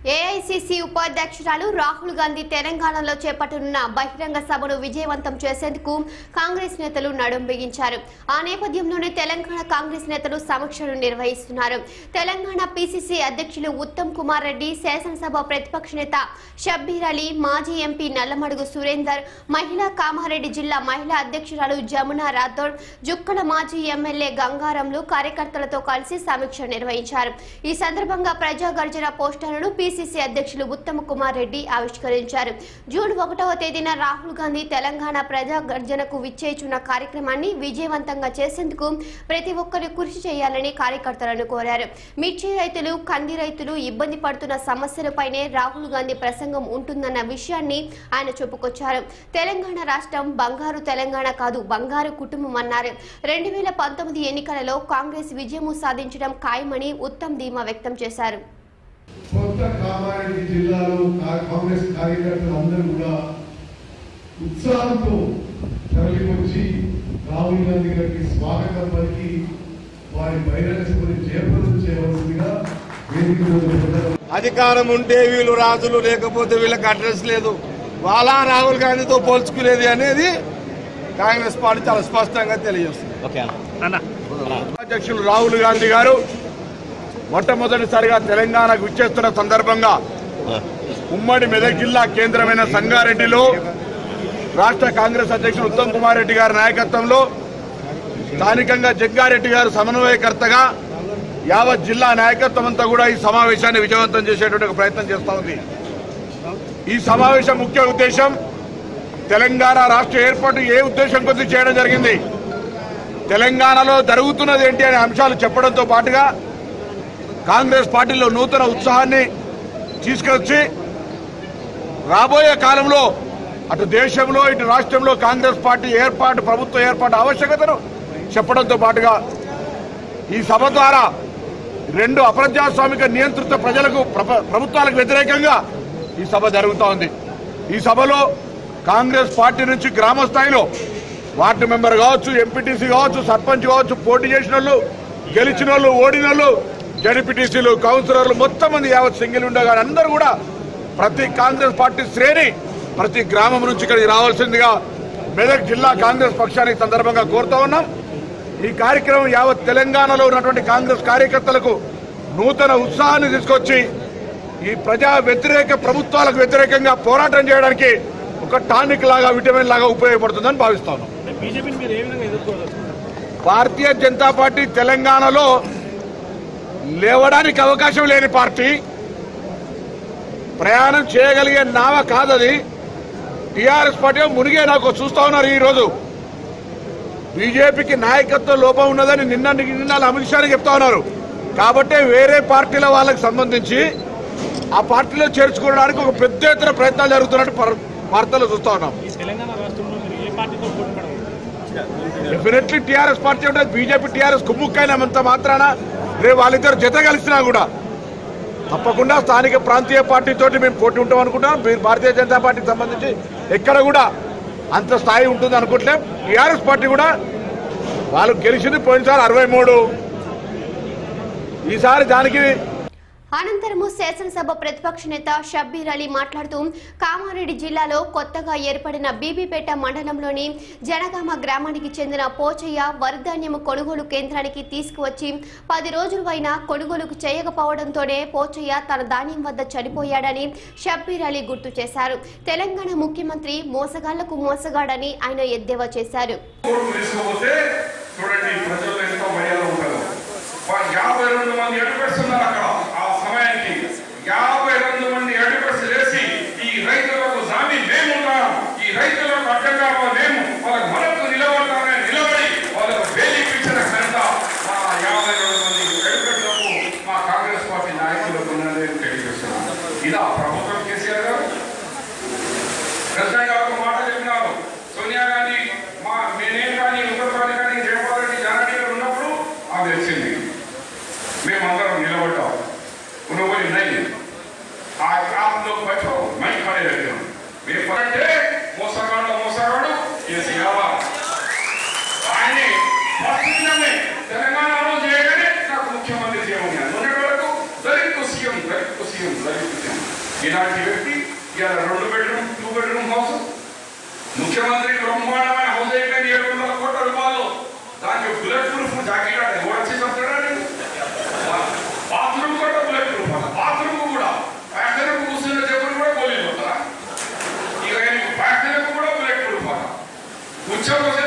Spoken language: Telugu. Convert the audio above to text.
ఏఐసిసి ఉపాధ్యక్షురాలు రాహుల్ గాంధీ తెలంగాణలో చేపట్టనున్న బహిరంగ సభను విజయవంతం చేసేందుకు కాంగ్రెస్ నేతలు నడుం బిగించారు ఆ నేపథ్యంలోనే తెలంగాణ కాంగ్రెస్ నేతలు సమీక్షలు నిర్వహిస్తున్నారు తెలంగాణ పిసిసి అధ్యక్షులు ఉత్తమ్ కుమార్ రెడ్డి శాసనసభ ప్రతిపక్ష నేత షబ్బీర్ అలీ మాజీ ఎంపీ నల్లమడుగు సురేందర్ మహిళా కామారెడ్డి జిల్లా మహిళా అధ్యక్షురాలు జమునా రాథోడ్ జుక్కల మాజీ ఎమ్మెల్యే గంగారంలు కార్యకర్తలతో కలిసి సమీక్ష నిర్వహించారు ఈ సందర్భంగా ప్రజా గర్జన పోస్టర్లను పిసిసి అధ్యక్షులు ఉత్తమ్ కుమార్ రెడ్డి ఆవిష్కరించారు జూన్ ఒకటవ తేదీన రాహుల్ గాంధీ తెలంగాణ ప్రజా గర్జనకు విచ్చేచున్న కార్యక్రమాన్ని విజయవంతంగా చేసేందుకు ప్రతి ఒక్కరు కృషి చేయాలని కార్యకర్తలను కోరారు మిర్చి రైతులు కంది రైతులు ఇబ్బంది పడుతున్న సమస్యలపైనే రాహుల్ గాంధీ ప్రసంగం ఉంటుందన్న విషయాన్ని ఆయన చెప్పుకొచ్చారు తెలంగాణ రాష్ట్రం బంగారు తెలంగాణ కాదు బంగారు కుటుంబం అన్నారు రెండు వేల పంతొమ్మిది ఎన్నికలలో కాంగ్రెస్ విజయము సాధించడం ఖాయమని ఉత్తమ్ ధీమా వ్యక్తం చేశారు కొత్త కామారెడ్డి జిల్లాలో కా- కాంగ్రెస్ కార్యకర్తలు అందరూ కూడా ఉత్సాహంతో తరలివచ్చి రాహుల్ గాంధీ గారికి స్వాగతం పలికి వారి బహిరంగ సభని జయప్రదం చేయవలసిందిగా వేదిక మీద ప్రజలు అధికారం ఉంటే వీళ్ళు రాజులు లేకపోతే వీళ్ళకి అడ్రస్ లేదు వాళ్ళ రాహుల్ గాంధీతో పోల్చుకునేది అనేది కాంగ్రెస్ పార్టీ చాలా స్పష్టంగా తెలియజేస్తుంది ఓకే అన్న అధ్యక్షులు రాహుల్ గాంధీ గారు మొట్టమొదటిసారిగా తెలంగాణకు విచ్చేస్తున్న సందర్భంగా ఉమ్మడి మెదక్ జిల్లా కేంద్రమైన సంగారెడ్డిలో రాష్ట్ర కాంగ్రెస్ అధ్యక్షులు ఉత్తమ్ కుమార్ రెడ్డి గారి నాయకత్వంలో స్థానికంగా జగ్గారెడ్డి గారు సమన్వయకర్తగా యావత్ జిల్లా నాయకత్వం అంతా కూడా ఈ సమావేశాన్ని విజయవంతం చేసేటువంటి ఒక ప్రయత్నం చేస్తా ఉంది ఈ సమావేశం ముఖ్య ఉద్దేశం తెలంగాణ రాష్ట్ర ఏర్పాటు ఏ ఉద్దేశం కొద్ది చేయడం జరిగింది తెలంగాణలో జరుగుతున్నది ఏంటి అనే అంశాలు చెప్పడంతో పాటుగా కాంగ్రెస్ పార్టీలో నూతన ఉత్సాహాన్ని తీసుకొచ్చి రాబోయే కాలంలో అటు దేశంలో ఇటు రాష్ట్రంలో కాంగ్రెస్ పార్టీ ఏర్పాటు ప్రభుత్వ ఏర్పాటు ఆవశ్యకతను చెప్పడంతో పాటుగా ఈ సభ ద్వారా రెండు అప్రజాస్వామిక నియంత్రిత ప్రజలకు ప్రప- ప్రభుత్వాలకు వ్యతిరేకంగా ఈ సభ జరుగుతూ ఉంది ఈ సభలో కాంగ్రెస్ పార్టీ నుంచి గ్రామ స్థాయిలో వార్డు మెంబర్ కావచ్చు ఎంపీటీసీ కావచ్చు సర్పంచ్ కావచ్చు పోటీ చేసిన వాళ్ళు గెలిచిన వాళ్ళు ఓడిన వాళ్ళు జడ్పీటీసీలు కౌన్సిలర్లు మొత్తం మంది యావత్ సింగిల్ ఉండగా అందరూ కూడా ప్రతి కాంగ్రెస్ పార్టీ శ్రేణి ప్రతి గ్రామం నుంచి ఇక్కడికి రావాల్సిందిగా మెదక్ జిల్లా కాంగ్రెస్ పక్షానికి సందర్భంగా కోరుతా ఉన్నాం ఈ కార్యక్రమం యావత్ తెలంగాణలో ఉన్నటువంటి కాంగ్రెస్ కార్యకర్తలకు నూతన ఉత్సాహాన్ని తీసుకొచ్చి ఈ ప్రజా వ్యతిరేక ప్రభుత్వాలకు వ్యతిరేకంగా పోరాటం చేయడానికి ఒక టానిక్ లాగా విటమిన్ లాగా ఉపయోగపడుతుందని భావిస్తా ఉన్నాం బీజేపీని మీరు ఏ విధంగా ఎదుర్కోవచ్చు భారతీయ జనతా పార్టీ తెలంగాణలో లేవడానికి అవకాశం లేని పార్టీ ప్రయాణం చేయగలిగే నావ కాదది టీఆర్ఎస్ పార్టీ మునిగే నాకు చూస్తా ఉన్నారు ఈ రోజు బీజేపీకి నాయకత్వ లోపం ఉన్నదని నిన్న నిన్న అమిత్ షాని చెప్తా ఉన్నారు కాబట్టి వేరే పార్టీల వాళ్ళకి సంబంధించి ఆ పార్టీలో చేర్చుకోవడానికి ఒక పెద్ద ఎత్తున ప్రయత్నాలు జరుగుతున్నట్టు పర్- వార్తలు చూస్తా ఉన్నాం ఈ తెలంగాణ రాష్ట్రంలో మీరు ఏ పార్టీతో పోటీ పడవచ్చు డెఫినెట్లీ టీఆర్ఎస్ పార్టీ ఉంటుంది బీజేపీ టీఆర్ఎస్ కుమ్ముక్కైనంత మాత్రాన రేపు వాళ్ళిద్దరు జత కలిసినా కూడా తప్పకుండా స్థానిక ప్రాంతీయ పార్టీ తోటి మేము పోటీ ఉంటాం అనుకుంటాం బీ- భారతీయ జనతా పార్టీకి సంబంధించి ఎక్కడ కూడా అంత స్థాయి ఉంటుంది అనుకుంటలేం టీఆర్ఎస్ పార్టీ కూడా వాళ్ళు గెలిచింది పోయినసారి అరవై మూడు ఈసారి దానికి అనంతరము శాసనసభ ప్రతిపక్ష నేత షబ్బీర్ అలీ మాట్లాడుతూ కామారెడ్డి జిల్లాలో కొత్తగా ఏర్పడిన బీబీపేట మండలంలోని జనగామ గ్రామానికి చెందిన పోచయ్య వరిధాన్యం కొనుగోలు కేంద్రానికి తీసుకువచ్చి పది రోజులు అయినా కొనుగోలు చేయకపోవడంతోనే పోచయ్య తన ధాన్యం వద్ద చనిపోయాడని షబ్బీర్ అలీ గుర్తు చేశారు తెలంగాణ ముఖ్యమంత్రి మోసగాళ్లకు మోసగాడని ఆయన ఎద్దేవా చేశారు ఓట్లు వేసుకోకపోతే చూడండి ప్రజల్లో ఎంత మర్యాద ఉంటారు వా- యాభై రెండు మంది అడ్డుపరుస్తున్నారు అక్కడ ఆ సమయానికి యాభై రెండు మంది అడ్డుపరుసు వేసి ఈ రైతులకు జామీ మేముంటాం ఈ రైతులకు అడ్డంగా మేము వాళ్ళకు మనకు నిలబడతామని నిలబడి వాళ్ళకు వేలి ఇప్పించిన ఘనత మా యాభై రెండు మంది అడ్డుపరులకు మా కాంగ్రెస్ పార్టీ నాయకులకు ఉన్నది అని తెలియజేస్తున్నాను ఇదా ప్రభుత్వం కేసీఆర్ గారు ప్రెసిడెంట్ గారు ఒక మాట చెప్పినారు సోనియా గాంధీ మా నేనేం కానీ ఉపరాణి కానీ జయపాల్ రెడ్డి జానారెడ్డి గారు ఉన్నప్పుడు ఆమె వచ్చింది మేమందరం నిలబడ్డాం ఉన్నపోయి నై ఆ క్రాప్లో బయట మై ఖడే పెట్టాం మేము అంటే మోసగాడు మోసగాడు కేసీఆర్ ఆయన్ని ప్రస్తుతమే తెలంగాణలో చేయగానే నాకు ముఖ్యమంత్రి చేయమని మొన్నటి వరకు దళిత్ సీఎం దళిత్ సీఎం దళిత్ ఇలాంటి వ్యక్తి ఇలా రెండు బెడ్రూమ్ టూ బెడ్రూమ్ హౌస్ ముఖ్యమంత్రి బ్రహ్మాండమైన హౌస్ అయిపోయింది ఏడు వందల కోట్ల రూపాయలు దానికి బుల్లెట్ ప్రూఫ్ జాకెట్ అంటే ఎవరు వచ్చి చెప్తాడండి బాత్రూమ్ కూడా బుల్లెట్ ప్రూఫ్ అన్న బాత్రూమ్ కూడా ఫ్యాక్టరీ కూర్చున్న చెప్పులు కూడా పోలీసు వస్తారా ఇక ఫ్యాక్టరీ కూడా బుల్లెట్ ప్రూఫ్ అన్న ఉద్యోగం